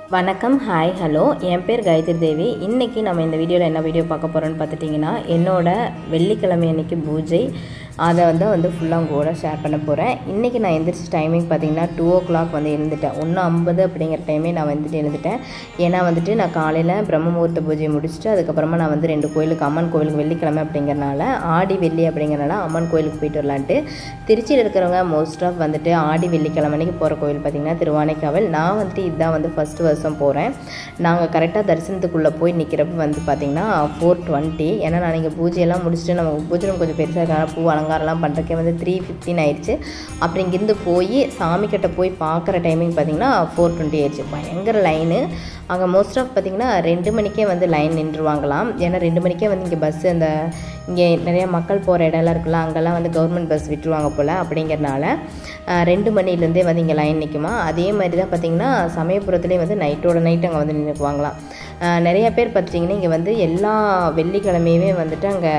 வணக்கம் hi hello என் பேர் காயத்ரி தேவி இன்றைக்கி நம்ம இந்த வீடியோவில் என்ன வீடியோ பார்க்க போகிறோன்னு பார்த்துட்டிங்கன்னா என்னோட வெள்ளிக்கிழமை அன்னைக்கு பூஜை அதை வந்து வந்து ஃபுல்லாக உங்க கூட ஷேர் பண்ண போகிறேன் இன்றைக்கி நான் எந்திரிச்ச டைமிங் பார்த்தீங்கன்னா டூ ஓ கிளாக் வந்து எழுந்துட்டேன் ஒன்று ஐம்பது அப்படிங்கிற டைமே நான் வந்துட்டு எழுந்துட்டேன் ஏன்னா வந்துட்டு நான் காலையில் பிரம்ம முகூர்த்த பூஜையை முடிச்சுட்டு அதுக்கப்புறமா நான் வந்து ரெண்டு கோயிலுக்கு அம்மன் கோயிலுக்கு வெள்ளிக்கிழமை அப்படிங்கிறனால ஆடி வெள்ளி அப்படிங்கிறனால அம்மன் கோயிலுக்கு போயிட்டு வரலான்ட்டு திருச்சியில் இருக்கிறவங்க மோஸ்ட் ஆஃப் வந்துட்டு ஆடி வெள்ளிக்கிழமை அன்னைக்கு போகிற கோயில் பார்த்திங்கன்னா திருவானைக்காவல் நான் வந்துட்டு இதுதான் வந்து ஃபஸ்ட்டு வருஷம் போகிறேன் நாங்கள் கரெக்டாக தரிசனத்துக்குள்ளே போய் நிற்கிறப்ப வந்து பார்த்திங்கன்னா ஃபோர் டுவெண்ட்டி ஏன்னா நான் இங்கே பூஜையெல்லாம் முடிச்சுட்டு நம்ம பூஜை room கொஞ்சம் பெருசாக இருக்காங்க பூ அலங்காரம்லாம் பண்ணுறக்கே வந்து த்ரீ ஃபிஃப்டின் ஆயிடுச்சு அப்புறம் இங்கேருந்து போய் சாமி கிட்ட போய் பார்க்குற டைமிங் பார்த்திங்கன்னா ஃபோர் டுவெண்ட்டி ஆயிடுச்சு பயங்கர லைனு அங்கே மோஸ்ட் ஆஃப் பார்த்திங்கன்னா ரெண்டு மணிக்கே வந்து லைன் நின்றுவாங்களாம் ஏன்னா ரெண்டு மணிக்கே வந்து இங்கே பஸ்ஸு அந்த இங்கே நிறைய மக்கள் போகிற இடம்லாம் இருக்குல்ல அங்கெல்லாம் வந்து கவர்மெண்ட் பஸ் விட்டுருவாங்க போல் அப்படிங்கிறனால அஹ், ரெண்டு மணிலேருந்தே வந்து இங்கே லைன் நிற்குமா அதே மாதிரி தான் பார்த்திங்கன்னா சமயபுரத்துலேயே வந்து நைட்டோட நைட் அங்கே வந்து நின்றுக்குவாங்களாம் அஹ், நிறைய பேர் பார்த்திங்கன்னா இங்கே வந்து எல்லா வெள்ளிக்கிழமையுமே வந்துட்டு அங்கே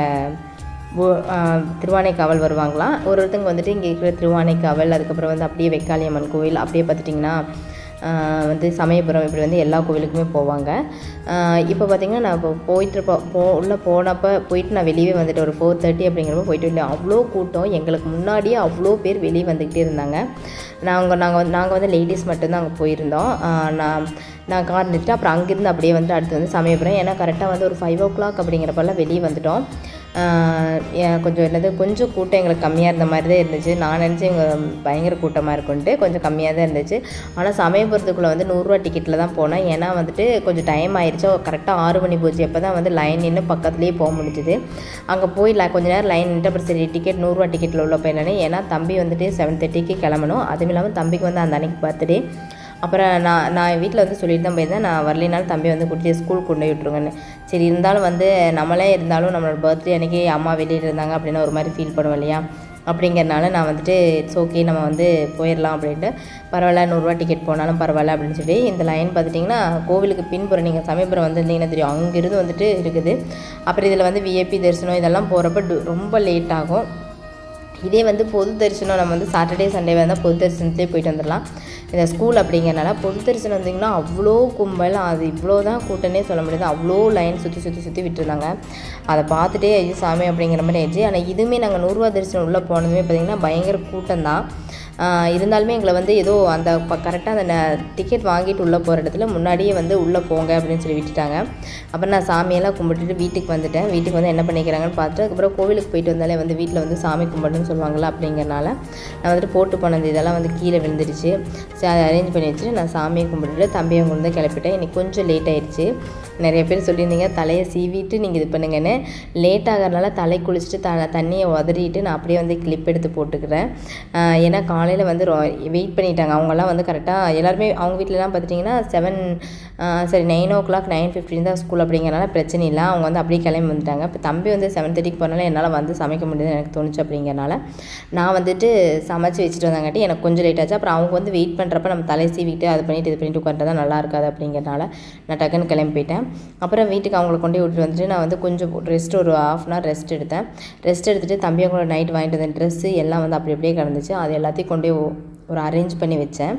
போ- ஆஹ் திருவானைக்காவல் வருவாங்களாம் ஒரு ஒருத்தங்க வந்துட்டு இங்கே இருக்கிற திருவானைக்காவல் அதுக்கப்புறம் வந்து அப்படியே வெக்காளியம்மன் கோவில் அப்படியே பார்த்துட்டிங்கன்னா ஆஹ் வந்து சமயபுரம் இப்படி வந்து எல்லா கோவிலுக்குமே போவாங்க இப்போ பார்த்தீங்கன்னா நான் இப்போ போயிட்டு போ போ உள்ளே போனப்போ போயிட்டு நான் வெளியே வந்துட்டு ஒரு ஃபோர் தேர்ட்டி அப்படிங்கிறப்ப போயிட்டு இல்லை அவ்வளோ கூட்டம் எங்களுக்கு முன்னாடியே அவ்வளோ பேர் வெளியே வந்துக்கிட்டே இருந்தாங்க நாங்கள் நாங்கள் வந்து நாங்கள் வந்து லேடிஸ் மட்டும்தான் அங்கே போயிருந்தோம் ஆஹ் நான் நான் கார் நிறுத்திட்டு அப்புறம் அங்கேருந்து அப்படியே வந்து அடுத்து வந்து சமயபுரம் ஏன்னா கரெக்டாக வந்து ஒரு ஃபைவ் ஓ கிளாக் அப்படிங்கிறப்பெல்லாம் வெளியே வந்துட்டோம் ஆஹ் ஏன் கொஞ்சம் என்னது கொஞ்சம் கூட்டம் எங்களுக்கு கம்மியாக இருந்த மாதிரி தான் இருந்துச்சு நான் நினச்சேன் இங்கே பயங்கர கூட்டமாக இருக்குன்ட்டு கொஞ்சம் கம்மியாக தான் இருந்துச்சு ஆனால் சமயபுரத்துக்குள்ளே வந்து நூறுரூவா டிக்கெட்டில் தான் போனேன் ஏன்னா வந்துட்டு கொஞ்சம் டைம் ஆயிடுச்சு கரெக்டாக ஆறு மணி போச்சு அப்போ தான் வந்து லைன் நின்று பக்கத்துலேயே போக முடிஞ்சுது அங்கே போய் ல- கொஞ்ச நேரம் லைன் நின்று அப்புறம் சரி டிக்கெட் நூறுரூவா டிக்கெட்டில் உள்ள போயிடலானே ஏன்னா தம்பி வந்துட்டு செவன் தேர்ட்டிக்கு கிளம்பணும் அதுவும் இல்லாமல் தம்பிக்கு வந்து அந்த அன்னைக்கு பர்த்டே அப்புறம் நான் நான் வீட்டில் வந்து சொல்லிட்டு தான் போயிருந்தேன் நான் வரலினாலும் தம்பி வந்து கூட்டிட்டு ஸ்கூல் கொண்டு போய் விட்ருங்கன்னு சரி இருந்தாலும் வந்து நம்மளே இருந்தாலும் நம்மளோட பர்த்டே அன்னைக்கு அம்மா வெளியில் இருந்தாங்க அப்படின்னு ஒரு மாதிரி ஃபீல் பண்ணுவோம் இல்லையா அப்படிங்கிறனால நான் வந்துட்டு இட்ஸ் ஓகே நம்ம வந்து போயிடலாம் அப்படின்ட்டு பரவாயில்ல நூறுரூவா டிக்கெட் போனாலும் பரவாயில்ல அப்படின்னு சொல்லி இந்த லைன் பார்த்துட்டிங்கன்னா கோவிலுக்கு பின்புறம் நீங்கள் சமயபுரம் வந்திருந்தீங்கன்னா தெரியும் அங்கிருந்து வந்துட்டு இருக்குது அப்புறம் இதில் வந்து விஐபி தரிசனம் இதெல்லாம் போகிறப்ப ரொம்ப லேட் ஆகும் இதே வந்து பொது தரிசனம் நம்ம வந்து சாட்டர்டே சண்டே வந்தால் பொது தரிசனத்துலேயே போயிட்டு வந்துடலாம் இந்த ஸ்கூல் அப்படிங்கிறனால பொது தரிசனம் வந்திங்கன்னா அவ்வளோ கும்பல் அது இவ்வளோ தான் கூட்டனே சொல்ல முடியாது அவ்வளோ லைன் சுற்றி சுற்றி சுற்றி விட்டுருந்தாங்க அதை பார்த்துட்டே ஐயோ சாமி அப்படிங்கிற மாதிரி ஆயிடுச்சு ஆனால் இதுவுமே நாங்கள் நூறுரூவா தரிசனம் உள்ளே போனதுமே பார்த்திங்கன்னா பயங்கர கூட்டம் தான் ஆஹ் இருந்தாலுமே எங்களை வந்து ஏதோ அந்த கரெக்டாக அந்த டிக்கெட் வாங்கிட்டு உள்ளே போகிற இடத்துல முன்னாடியே வந்து உள்ளே போங்க அப்படின்னு சொல்லி விட்டுட்டாங்க அப்புறம் நான் சாமியெல்லாம் கும்பிட்டுட்டு வீட்டுக்கு வந்துட்டேன் வீட்டுக்கு வந்து என்ன பண்ணிக்கிறாங்கன்னு பார்த்துட்டு அதுக்கப்புறம் கோவிலுக்கு போயிட்டு வந்தாலே வந்து வீட்டில் வந்து சாமி கும்பிடணும்னு சொல்லுவாங்கள்ல அப்படிங்கிறனால நான் வந்துட்டு போட்டு போனது இதெல்லாம் வந்து கீழே விழுந்துடுச்சு சரி அதை அரேஞ்ச் பண்ணி வச்சுட்டு நான் சாமியை கும்பிட்டுட்டு தம்பியை கொண்டு வந்து கிளப்பிட்டேன் இன்னைக்கு கொஞ்சம் லேட் ஆயிடுச்சு நிறைய பேர் சொல்லியிருந்தீங்க தலையை சீவிட்டு நீங்கள் இது பண்ணுங்கன்னு லேட் ஆகிறனால தலை குளிச்சுட்டு த தண்ணியை உதறிட்டு நான் அப்படியே வந்து கிளிப் எடுத்து போட்டுக்கிறேன் ஆஹ் ஏன்னா காலையில் வந்து வெயிட் பண்ணிட்டாங்க அவங்கெல்லாம் வந்து கரெக்டாக எல்லாருமே அவங்க வீட்டிலலாம் பார்த்துட்டிங்கன்னா செவன் சரி nine o'clock nine fifteen தான் ஸ்கூல் அப்படிங்கிறனால பிரச்சனை இல்லை அவங்க வந்து அப்படியே கிளம்பி வந்துட்டாங்க இப்போ தம்பி வந்து செவன் தேர்ட்டிக்கு போனால என்னால் வந்து சமைக்க முடியுதுன்னு எனக்கு தோணுச்சு அப்படிங்கிறனால நான் வந்துட்டு சமைச்சு வச்சுட்டு வந்தாங்காட்டி எனக்கு கொஞ்சம் லேட் ஆச்சு அப்புறம் அவங்க வந்து வெயிட் பண்ணுறப்ப நம்ம தலை சீவிட்டு அது பண்ணிட்டு இது பண்ணிட்டு உட்காந்துட்டு தான் நல்லா இருக்காது அப்படிங்கிறனால நான் டக்குன்னு கிளம்பி போயிட்டேன் அப்புறம் வீட்டுக்கு அவங்கள கொண்டு போய் விட்டுட்டு வந்துட்டு நான் வந்து கொஞ்சம் ரெஸ்ட் ஒரு ஹாஃப் அன் ஹவர் ரெஸ்ட் எடுத்தேன் ரெஸ்ட் எடுத்துட்டு தம்பி அவங்களோட நைட் வாங்கிட்டு வந்த ட்ரெஸ்ஸு எல்லாம் வந்து அப்படி அப்படியே கிடந்துச்சு அது எல்லாத்தையும் கொண்டு போய் ஒ- ஒரு அரேஞ்ச் பண்ணி வச்சேன்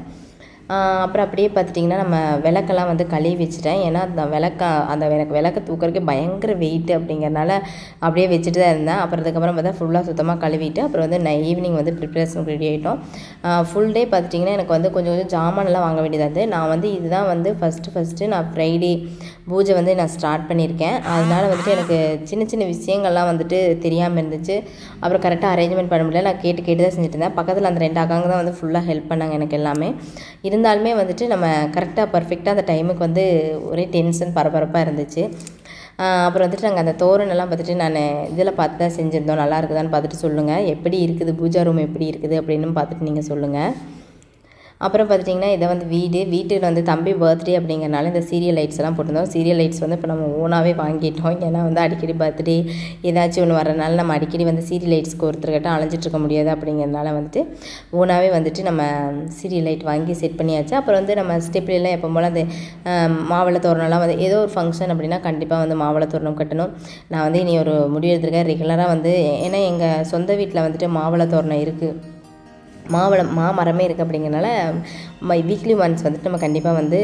ஆஹ் அப்புறம் அப்படியே பார்த்துட்டிங்கன்னா நம்ம விளக்கெல்லாம் வந்து கழுவி வச்சுட்டேன் ஏன்னா அந்த விளக்க அந்த எனக்கு விளக்க தூக்கறதுக்கு பயங்கர வெயிட் அப்படிங்கிறனால அப்படியே வச்சுட்டு தான் இருந்தேன் அப்புறம் அதுக்கப்புறம் பார்த்தா ஃபுல்லாக சுத்தமாக கழுவிட்டு அப்புறம் வந்து நான் ஈவினிங் வந்து ப்ரிப்பரேஷன் ரெடி ஆகிட்டோம் ஃபுல் டே பார்த்துட்டிங்கன்னா எனக்கு வந்து கொஞ்சம் கொஞ்சம் ஜாமான்லாம் வாங்க வேண்டியதாக இருந்தது நான் வந்து இதுதான் வந்து ஃபஸ்ட்டு ஃபஸ்ட்டு நான் ஃப்ரைடே பூஜை வந்து நான் ஸ்டார்ட் பண்ணியிருக்கேன் அதனால வந்துட்டு எனக்கு சின்ன சின்ன விஷயங்கள்லாம் வந்துட்டு தெரியாமல் இருந்துச்சு அப்புறம் கரெக்டாக அரேஞ்ச்மெண்ட் பண்ண முடியல நான் கேட்டு கேட்டு தான் செஞ்சுட்டு இருந்தேன் பக்கத்தில் அந்த ரெண்டு அக்காங்க தான் வந்து ஃபுல்லாக ஹெல்ப் பண்ணாங்க எனக்கு எல்லாமே இருந்தாலுமே வந்துட்டு நம்ம கரெக்டாக பர்ஃபெக்டாக அந்த டைமுக்கு வந்து ஒரே டென்ஷன் பரபரப்பாக இருந்துச்சு ஆஹ் அப்புறம் வந்துட்டு நாங்கள் அந்த தோரணெல்லாம் பார்த்துட்டு நான் இதில் பார்த்து தான் செஞ்சுருந்தோம் நல்லா இருக்குதான்னு பார்த்துட்டு சொல்லுங்கள் எப்படி இருக்குது பூஜா ரூம் எப்படி இருக்குது அப்படின்னு பார்த்துட்டு நீங்கள் சொல்லுங்கள் அப்புறம் பார்த்துட்டிங்கன்னா இதை வந்து வீடு வீட்டுக்கு வந்து தம்பி பர்த்டே அப்படிங்கிறனால இந்த சீரியல் லைட்ஸ் எல்லாம் போட்டிருந்தோம் சீரியல் லைட்ஸ் வந்து இப்போ நம்ம ஓனாகவே வாங்கிட்டோம் ஏன்னா வந்து அடிக்கடி பர்த்டே ஏதாச்சும் ஒன்று வரனால நம்ம அடிக்கடி வந்து சீரியல் லைட்ஸ்க்கு ஒருத்தர்கிட்ட அலைஞ்சிட்டு இருக்க முடியாது அப்படிங்கிறனால வந்துட்டு ஓனாகவே வந்துட்டு நம்ம சீரியல் லைட் வாங்கி செட் பண்ணியாச்சு அப்புறம் வந்து நம்ம ஸ்டெப்லாம் எப்போ போல் அந்த ஆம், மாவிளை தோரணம்லாம் வந்து ஏதோ ஒரு ஃபங்க்ஷன் அப்படின்னா கண்டிப்பாக வந்து மாவிளை தோரணம் கட்டணும் நான் வந்து இனி ஒரு முடிவு எடுத்திருக்கேன் ரெகுலராக வந்து ஏன்னா எங்கள் சொந்த வீட்டில் வந்துட்டு மாவிளை தோரணம் இருக்குது மாவளம் மாமரமே இருக்குது அப்படிங்கிறனால வீக்லி ஒன்ஸ் வந்துட்டு நம்ம கண்டிப்பாக வந்து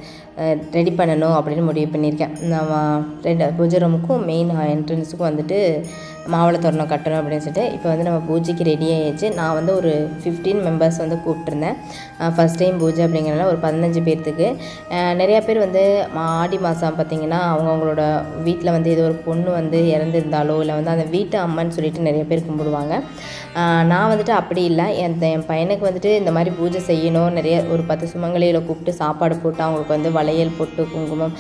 ரெடி பண்ணணும் அப்படின்னு முடிவு பண்ணியிருக்கேன் நம்ம ரெண்டு பூஜை ரூமுக்கும் மெயின் என்ட்ரன்ஸுக்கும் வந்துட்டு மாவள தோரணம் கட்டணும் அப்படின்னு சொல்லிட்டு இப்போ வந்து நம்ம பூஜைக்கு ரெடி ஆகிடுச்சு நான் வந்து ஒரு ஃபிஃப்டீன் மெம்பர்ஸ் வந்து கூப்பிட்ருந்தேன் ஃபஸ்ட் டைம் பூஜை அப்படிங்கிறனால ஒரு பதினஞ்சு பேர்த்துக்கு நிறையா பேர் வந்து ஆடி மாதம் பார்த்திங்கன்னா அவங்கவுங்களோட வீட்டில் வந்து ஏதோ ஒரு பொண்ணு வந்து இறந்துருந்தாலோ இல்லை வந்து அந்த வீட்டு அம்மன்னு சொல்லிட்டு நிறைய பேர் கும்பிடுவாங்க நான் வந்துட்டு அப்படி இல்லை என் என் பையனுக்கு வந்துட்டு இந்த மாதிரி பூஜை செய்யணும் நிறைய ஒரு பத்து சுமங்கலியில் கூப்பிட்டு சாப்பாடு போட்டு அவங்களுக்கு வந்து வளையல் பொட்டு குங்குமம்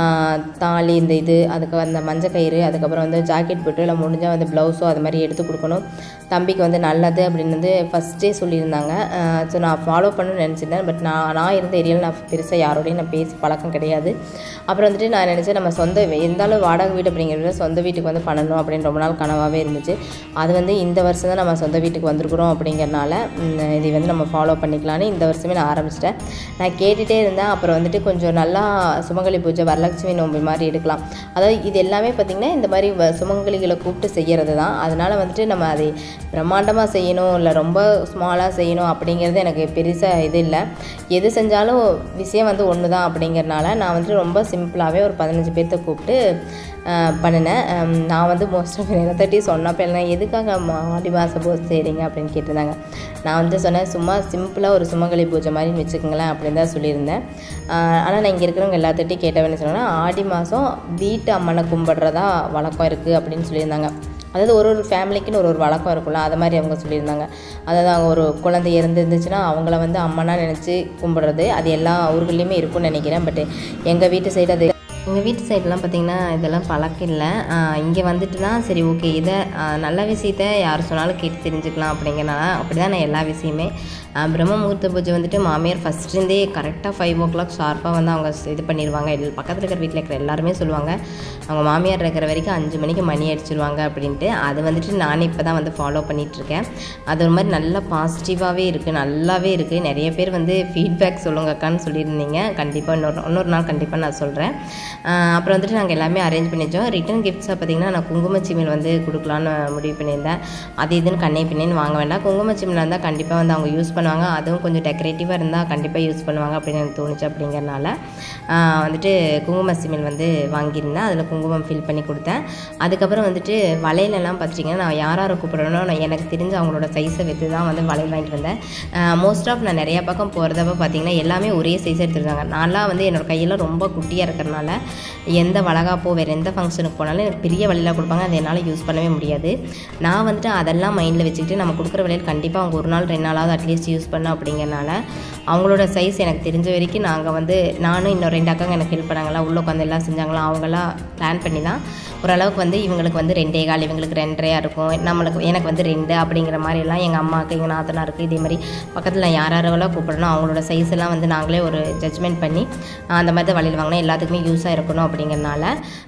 தாலி இந்த இது அதுக்கு அந்த மஞ்சள் கயிறு அதுக்கப்புறம் வந்து ஜாக்கெட் போட்டு இல்லை முடிஞ்சால் வந்து ப்ளவுஸோ அது மாதிரி எடுத்து கொடுக்கணும் தம்பிக்கு வந்து நல்லது அப்படின்னு வந்து ஃபஸ்ட்டே சொல்லியிருந்தாங்க ஸோ நான் ஃபாலோ பண்ணணும்னு நினச்சிருந்தேன் பட் நான் நான் இருந்த ஏரியாவில் நான் பெருசாக யாரோடையும் நான் பேசி பழக்கம் கிடையாது அப்புறம் வந்துட்டு நான் நினச்சேன் நம்ம சொந்த இருந்தாலும் வாடகை வீடு அப்படிங்கிறத சொந்த வீட்டுக்கு வந்து பண்ணணும் அப்படின்னு ரொம்ப நாள் கனவாகவே இருந்துச்சு அது வந்து இந்த வருஷம் தான் நம்ம சொந்த வீட்டுக்கு வந்திருக்கிறோம் அப்படிங்கிறனால இதை வந்து நம்ம ஃபாலோ பண்ணிக்கலான்னு இந்த வருஷமே நான் ஆரம்பிச்சிட்டேன் நான் கேட்டுகிட்டே இருந்தேன் அப்புறம் வந்துட்டு கொஞ்சம் நல்லா சுமங்கலி பூஜை வரலட்சுமி நோம்பு மாதிரி எடுக்கலாம் அதாவது இது எல்லாமே பார்த்திங்கன்னா இந்த மாதிரி சுமங்கலிகளை கூப்பிட்டு செய்கிறது தான் அதனால் வந்துட்டு நம்ம அதை பிரம்மாண்டமாக செய்யணும் இல்லை ரொம்ப ஸ்மாலாக செய்யணும் அப்படிங்கிறது எனக்கு பெருசாக இது இல்லை எது செஞ்சாலும் விஷயம் வந்து ஒன்று தான் அப்படிங்கிறனால நான் வந்துட்டு ரொம்ப சிம்பிளாகவே ஒரு பதினஞ்சு பேர்த்த கூப்பிட்டு பண்ணினேன் நான் வந்து மோஸ்ட் ஆஃப் நிலத்தட்டி சொன்னப்போ என்ன எதுக்காக ஆடி மாதம் பூஜை செய்கிறீங்க அப்படின்னு கேட்டிருந்தாங்க நான் வந்து சொன்னேன் சும்மா சிம்பிளாக ஒரு சுமங்கலி பூஜை மாதிரி வச்சுக்கோங்களேன் அப்படின்னு தான் சொல்லியிருந்தேன் ஆனால் நான் இங்கே இருக்கிறவங்க எல்லாத்திட்டையும் கேட்டவன்னு சொன்னேன்னா ஆடி மாதம் வீட்டு அம்மனை கும்பிட்றதா வழக்கம் இருக்குது அப்படின்னு சொல்லியிருந்தாங்க அதாவது ஒரு ஒரு ஃபேமிலிக்குன்னு ஒரு ஒரு வழக்கம் இருக்கும்ல அது மாதிரி அவங்க சொல்லியிருந்தாங்க அதாவது அவங்க ஒரு குழந்தை இறந்துருந்துச்சுன்னா அவங்கள வந்து அம்மனாக நினச்சி கும்பிட்றது அது எல்லா ஊர்கள்லேயுமே இருக்கும்னு நினைக்கிறேன் பட் எங்கள் வீட்டு சைடு அது எங்கள் வீட்டு சைட்லாம் பார்த்திங்கன்னா இதெல்லாம் பழக்கம் இல்லை இங்கே வந்துட்டு தான் சரி ஓகே இதை நல்ல விஷயத்த யார் சொன்னாலும் கேட்டு தெரிஞ்சுக்கலாம் அப்படிங்கிறனால அப்படி தான் நான் எல்லா விஷயமே பிரம்ம முகூர்த்த பூஜை வந்துட்டு மாமியார் ஃபஸ்ட்லேருந்தே கரெக்டாக ஃபைவ் ஓ கிளாக் ஷார்ப்பாக வந்து அவங்க இது பண்ணிடுவாங்க எல் பக்கத்தில் இருக்கிற வீட்டில் இருக்கிற எல்லாருமே சொல்லுவாங்க அவங்க மாமியார் இருக்கிற வரைக்கும் அஞ்சு மணிக்கு மணி அடிச்சிருவாங்க அப்படின்ட்டு அது வந்துட்டு நானே இப்போ தான் வந்து ஃபாலோ பண்ணிகிட்ருக்கேன் அது ஒரு மாதிரி நல்ல பாசிட்டிவாகவே இருக்குது நல்லாவே இருக்குது நிறைய பேர் வந்து ஃபீட்பேக் சொல்லுங்க அக்கான்னு சொல்லியிருந்தீங்க கண்டிப்பாக இன்னொரு இன்னொரு நாள் கண்டிப்பாக நான் சொல்கிறேன் அப்புறம் வந்துட்டு நாங்கள் எல்லாமே அரேஞ்ச் பண்ணி வச்சோம் ரிட்டன் கிஃப்ட்ஸாக பார்த்திங்கன்னா நான் குங்குமச்சிமில் வந்து கொடுக்கலான்னு முடிவு பண்ணியிருந்தேன் அது இதுன்னு கண்ணை பின்னேன்னு வாங்க வேண்டாம் குங்குமச்சிமில் இருந்தால் கண்டிப்பாக வந்து அவங்க யூஸ் பண்ணுவாங்க அதுவும் கொஞ்சம் டெக்கரேட்டிவாக இருந்தால் கண்டிப்பாக யூஸ் பண்ணுவாங்க அப்படின்னு எனக்கு தோணுச்சு அப்படிங்கிறனால வந்துட்டு குங்கும சிமில் வந்து வாங்கியிருந்தேன் அதில் குங்குமம் ஃபில் பண்ணி கொடுத்தேன் அதுக்கப்புறம் வந்துட்டு வளையலெல்லாம் பார்த்திங்கன்னா நான் யார் யாரை கூப்பிடணும் நான் எனக்கு தெரிஞ்ச அவங்களோட சைஸை வைத்து தான் வந்து வளையல் வாங்கிட்டு வந்தேன் மோஸ்ட் ஆஃப் நான் நிறையா பக்கம் போகிறதப்ப பார்த்திங்கன்னா எல்லாமே ஒரே சைஸ் எடுத்துருந்தாங்க நான்லாம் வந்து என்னோடய கையெல்லாம் ரொம்ப குட்டியாக இருக்கிறனால எந்த வளகாப்போ வேறு எந்த ஃபங்க்ஷனுக்கு போனாலும் எனக்கு பெரிய வளையலாக கொடுப்பாங்க அதை என்னால் யூஸ் பண்ணவே முடியாது நான் வந்துட்டு அதெல்லாம் மைண்டில் வச்சுக்கிட்டு நம்ம கொடுக்குற வளையல் கண்டிப்பாக அவங்க ஒரு நாள் ரெண்டு நாளாவது அட்லீஸ்ட் யூஸ் பண்ணோம் அப்படிங்கிறனால அவங்களோட சைஸ் எனக்கு தெரிஞ்ச வரைக்கும் நாங்கள் வந்து நானும் இன்னும் ரெண்டு அக்காங்க எனக்கு ஹெல்ப் பண்ணாங்களா உள்ளே உட்காந்து எல்லாம் செஞ்சாங்களா அவங்களாம் பிளான் பண்ணி தான் ஓரளவுக்கு வந்து இவங்களுக்கு வந்து ரெண்டே கால் இவங்களுக்கு ரெண்டரையாக இருக்கும் நம்மளுக்கு எனக்கு வந்து ரெண்டு அப்படிங்கிற மாதிரி எல்லாம் எங்கள் அம்மாவுக்கு எங்கள் நாத்தனாருக்கு இதே மாதிரி பக்கத்தில் யார் யாரெல்லாம் கூப்பிடணும் அவங்களோட சைஸ் எல்லாம் வந்து நாங்களே ஒரு ஜட்ஜ்மெண்ட் பண்ணி அந்த மாதிரி தான் வழியில் வாங்கினா எல்லாத்துக்குமே யூஸாக இருக்கணும் அப்படிங்கிறனால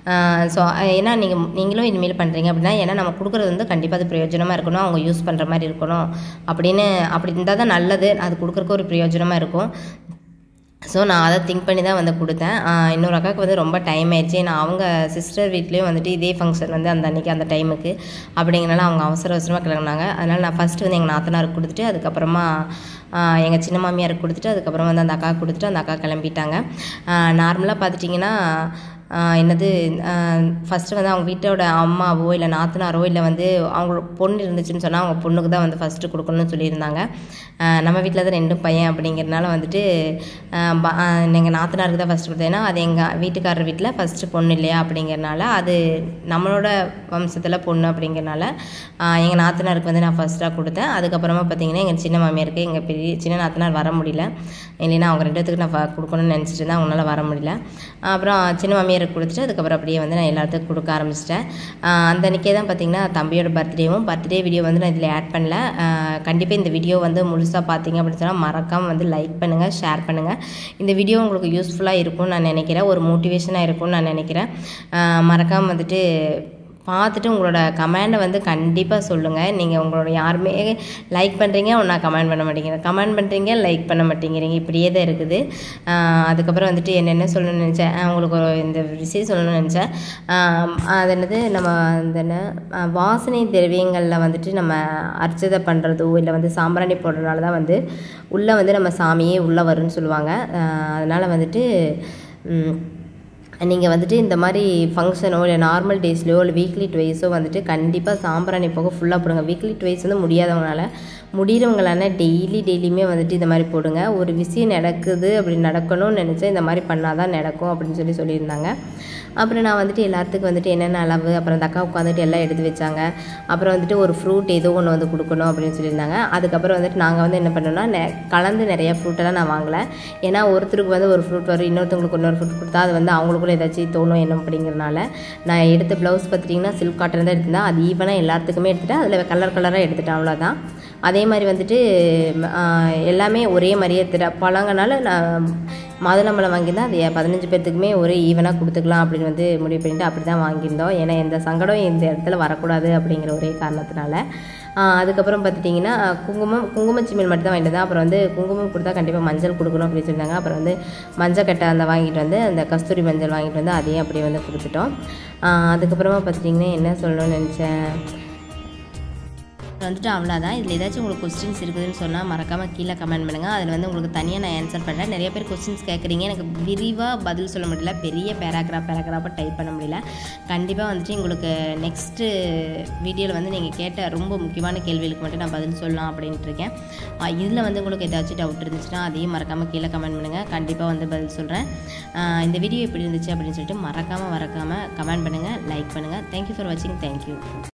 ஸோ ஏன்னா நீங்கள் நீங்களும் இனிமேல் பண்ணுறீங்க அப்படின்னா ஏன்னா நம்ம கொடுக்குறது வந்து கண்டிப்பாக அது பிரயோஜனமாக இருக்கணும் அவங்க யூஸ் பண்ணுற மாதிரி இருக்கணும் அப்படின்னு அப்படி இருந்தால் தான் நல்லது அது கொடுக்குறக்கு ஒரு பிரயோஜனமாக இருக்கும் ஸோ நான் அதை திங்க் பண்ணி தான் வந்து கொடுத்தேன் இன்னொரு அக்காவுக்கு வந்து ரொம்ப டைம் ஆயிடுச்சு நான் அவங்க சிஸ்டர் வீட்லேயும் வந்துட்டு இதே ஃபங்க்ஷன் வந்து அந்த அன்றைக்கி அந்த டைமுக்கு அப்படிங்கிறனால அவங்க அவசர அவசரமாக கிளம்புனாங்க அதனால் நான் ஃபஸ்ட்டு வந்து எங்கள் நாத்தனாருக்கு கொடுத்துட்டு அதுக்கப்புறமா எங்கள் சின்ன மாமியாருக்கு கொடுத்துட்டு அதுக்கப்புறம் வந்து அந்த அக்கா கொடுத்துட்டு அந்த அக்கா கிளம்பிட்டாங்க நார்மலாக பார்த்துட்டிங்கன்னா என்னது ஃபஸ்ட்டு வந்து அவங்க வீட்டோட அம்மாவோ இல்லை நாத்தனாரோ இல்லை வந்து அவங்களோட பொண்ணு இருந்துச்சுன்னு சொன்னால் அவங்க பொண்ணுக்கு தான் வந்து ஃபஸ்ட்டு கொடுக்கணும்னு சொல்லியிருந்தாங்க நம்ம வீட்டில் தான் ரெண்டும் பையன் அப்படிங்கிறனால வந்துட்டு எங்கள் நாத்தனாருக்கு தான் ஃபஸ்ட்டு கொடுத்தேன் ஏன்னா அது எங்கள் வீட்டுக்காரர் வீட்டில் ஃபஸ்ட்டு பொண்ணு இல்லையா அப்படிங்கிறனால அது நம்மளோட வம்சத்தில் பொண்ணு அப்படிங்கிறனால எங்கள் நாத்தனாருக்கு வந்து நான் ஃபஸ்ட்டாக கொடுத்தேன் அதுக்கப்புறமா பார்த்தீங்கன்னா எங்கள் சின்ன மாமியாருக்கு எங்கள் பெரிய சின்ன நாத்தனார் வர முடியல இல்லைன்னா அவங்க ரெண்டு பேத்துக்கு நான் கொடுக்கணும்னு நினச்சிட்டு இருந்தேன் அவங்களால வர முடியல அப்புறம் சின்ன மாமியாருக்கு கொடுத்துட்டு அதுக்கப்புறம் அப்படியே வந்து நான் எல்லாத்துக்கும் கொடுக்க ஆரம்பிச்சிட்டேன் அந்த அன்றைக்கே தான் பார்த்தீங்கன்னா தம்பியோட பர்த்டேவும் பர்த்டே வீடியோ வந்து நான் இதில் ஆட் பண்ணல கண்டிப்பாக இந்த வீடியோ வந்து முழுசாக பார்த்தீங்க அப்படின்னு சொன்னால் மறக்காமல் வந்து லைக் பண்ணுங்கள் ஷேர் பண்ணுங்கள் இந்த வீடியோ உங்களுக்கு யூஸ்ஃபுல்லாக இருக்கும்னு நான் நினைக்கிறேன் ஒரு மோட்டிவேஷனாக இருக்கும்னு நான் நினைக்கிறேன் மறக்காமல் வந்துட்டு பார்த்துட்டு உங்களோட கமெண்டை வந்து கண்டிப்பாக சொல்லுங்கள் நீங்கள் உங்களோட யாருமே லைக் பண்ணுறீங்க ஒன்றா கமெண்ட் பண்ண மாட்டேங்கிறீங்க கமெண்ட் பண்ணுறீங்க லைக் பண்ண மாட்டேங்கிறீங்க இப்படியே தான் இருக்குது ஆஹ் அதுக்கப்புறம் வந்துட்டு என்னென்ன சொல்லணும்னு நினச்சேன் ஆஹ் உங்களுக்கு ஒரு இந்த விஷயம் சொல்லணும்னு நினச்சேன் ஆஹ் அது என்னது நம்ம அந்த என்ன ஆஹ் வாசனை திரவியங்களில் வந்துட்டு நம்ம அர்ச்சதை பண்ணுறதோ இல்லை வந்து சாம்பிராணி போடுறதுனால தான் வந்து உள்ளே வந்து நம்ம சாமியே உள்ளே வரும்னு சொல்லுவாங்க அதனால் வந்துட்டு ம், நீங்கள் வந்துட்டு இந்த மாதிரி ஃபங்க்ஷனோ இல்லை நார்மல் டேஸ்லையோ இல்லை வீக்லி ட்வைஸோ வந்துட்டு கண்டிப்பாக சாம்பிராணி போக ஃபுல்லாக போடுங்க வீக்லி ட்வைஸ் வந்து முடியாதவங்களால முடிகிறவங்களான டெய்லி டெய்லியுமே வந்துட்டு இந்த மாதிரி போடுங்க ஒரு விஷயம் நடக்குது அப்படி நடக்கணும்னு நினச்சா இந்த மாதிரி பண்ணால் தான் நடக்கும் அப்படின்னு சொல்லி சொல்லியிருந்தாங்க அப்புறம் நான் வந்துட்டு எல்லாத்துக்கும் வந்துட்டு என்னென்ன அளவு அப்புறம் அந்த அக்கா உட்காந்துட்டு எல்லாம் எடுத்து வச்சாங்க அப்புறம் வந்துட்டு ஒரு ஃப்ரூட் ஏதோ ஒன்று வந்து கொடுக்கணும் அப்படின்னு சொல்லியிருந்தாங்க அதுக்கப்புறம் வந்துட்டு நாங்கள் வந்து என்ன பண்ணோம்னா நெ கலந்து நிறைய ஃப்ரூட்டெல்லாம் நான் வாங்கலை ஏன்னா ஒருத்தருக்கு வந்து ஒரு ஃப்ரூட் வரும் இன்னொருத்தவங்களுக்கு இன்னொரு ஃப்ரூட் கொடுத்தா அது வந்து அவங்களுக்குள்ள ஏதாச்சும் தோணும் என்ன அப்படிங்கிறனால நான் எடுத்த ப்ளவுஸ் பார்த்துட்டிங்கன்னா சில்க் காட்டன் தான் எடுத்திருந்தேன் அது ஈவனாக எல்லாத்துக்குமே எடுத்துட்டேன் அதில் கலர் கலராக எடுத்துட்டேன் அவ்வளோதான் அதே மாதிரி வந்துட்டு ம், ஆ, எல்லாமே ஒரே மாதிரியே எடுத்துட்டேன் பழங்கனால நான் மாதுளம்பழம் வாங்கியிருந்தேன் அது பதினஞ்சு பேர்த்துக்குமே ஒரே ஈவனாக கொடுத்துக்கலாம் அப்படின்னு வந்து முடிவு பண்ணிட்டு அப்படி தான் வாங்கியிருந்தோம் ஏன்னா எந்த சங்கடம் இந்த இடத்துல வரக்கூடாது அப்படிங்கிற ஒரே காரணத்தினால ஆ, அதுக்கப்புறம் பார்த்துட்டிங்கன்னா குங்குமம் குங்கும சிமிழ் மட்டும் தான் வாங்கிட்டு வந்தேன் அப்புறம் வந்து குங்குமம் கொடுத்தா கண்டிப்பாக மஞ்சள் கொடுக்கணும் அப்படின்னு சொல்லியிருந்தாங்க அப்புறம் வந்து மஞ்சள் கட்டை அந்த வாங்கிட்டு வந்து அந்த கஸ்தூரி மஞ்சள் வாங்கிட்டு வந்து அதையும் அப்படியே வந்து கொடுத்துட்டோம் ஆ, அதுக்கப்புறமா பார்த்துட்டிங்கன்னா என்ன சொல்லணும்னு நினச்சேன் வந்துட்டு அவ்வளோதான் இதில் ஏதாச்சும் உங்களுக்கு கொஸ்டின்ஸ் இருக்குதுன்னு சொன்னால் மறக்காமல் கீழே கமெண்ட் பண்ணுங்கள் அதில் வந்து உங்களுக்கு தனியாக நான் ஆன்சர் பண்ணுறேன் நிறைய பேர் கொஸ்டின்ஸ் கேட்குறீங்க எனக்கு விரிவாக பதில் சொல்ல முடியல பெரிய பேராகிராஃப் பேராகிராஃபாக டைப் பண்ண முடியல கண்டிப்பாக வந்துட்டு உங்களுக்கு நெக்ஸ்ட்டு வீடியோவில் வந்து நீங்கள் கேட்ட ரொம்ப முக்கியமான கேள்விகளுக்கு மட்டும் நான் பதில் சொல்லலாம் அப்படின்ட்டு இருக்கேன் இதில் வந்து உங்களுக்கு ஏதாச்சும் டவுட் இருந்துச்சுன்னா அதையும் மறக்காமல் கீழே கமெண்ட் பண்ணுங்கள் கண்டிப்பாக வந்து பதில் சொல்கிறேன் இந்த வீடியோ எப்படி இருந்துச்சு அப்படின்னு சொல்லிட்டு மறக்காமல் மறக்காமல் கமெண்ட் பண்ணுங்கள் லைக் பண்ணுங்கள் தேங்க்யூ ஃபார் வாட்சிங் தேங்க்யூ